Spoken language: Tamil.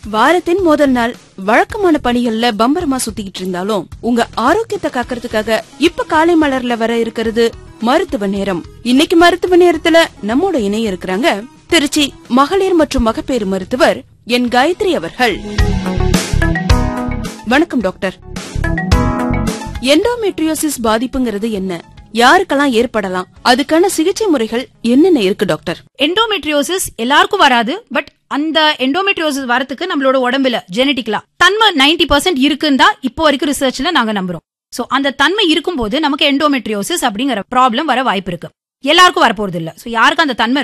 வாரத்தின் முதல் நாள் வழக்கமான பணிகள்ல பம்பரமா சுத்திக்கிட்டு இருந்தாலும் உங்க ஆரோக்கியத்தை காக்கறதுக்காக இப்ப காலை மலர்ல வர இருக்கிறது மருத்துவ நேரம் இன்னைக்கு மருத்துவ நேரத்துல நம்மோட இணைய இருக்கிறாங்க திருச்சி மகளிர் மற்றும் மகப்பேறு மருத்துவர் என் காயத்ரி அவர்கள் வணக்கம் டாக்டர் எண்டோமெட்ரியோசிஸ் பாதிப்புங்கிறது என்ன யாருக்கெல்லாம் ஏற்படலாம் அதுக்கான சிகிச்சை முறைகள் என்னென்ன இருக்கு டாக்டர் எண்டோமெட்ரியோசிஸ் எல்லாருக்கும் வராது பட் அந்த எண்டோமெட்ரியோசிஸ் வரதுக்கு நம்மளோட உடம்புல ஜெனட்டிக்கலா தன்மை 90% பர்சன்ட் இருக்குன்னு தான் இப்போ வரைக்கும் ரிசர்ச்ல நாங்க நம்புறோம் சோ அந்த தன்மை இருக்கும்போது நமக்கு எண்டோமெட்ரியோசிஸ் அப்படிங்கிற ப்ராப்ளம் வர வாய்ப்பு இருக்கு எல்லாருக்கும் வரப்போறது இல்ல சோ யாருக்கு அந்த தன்மை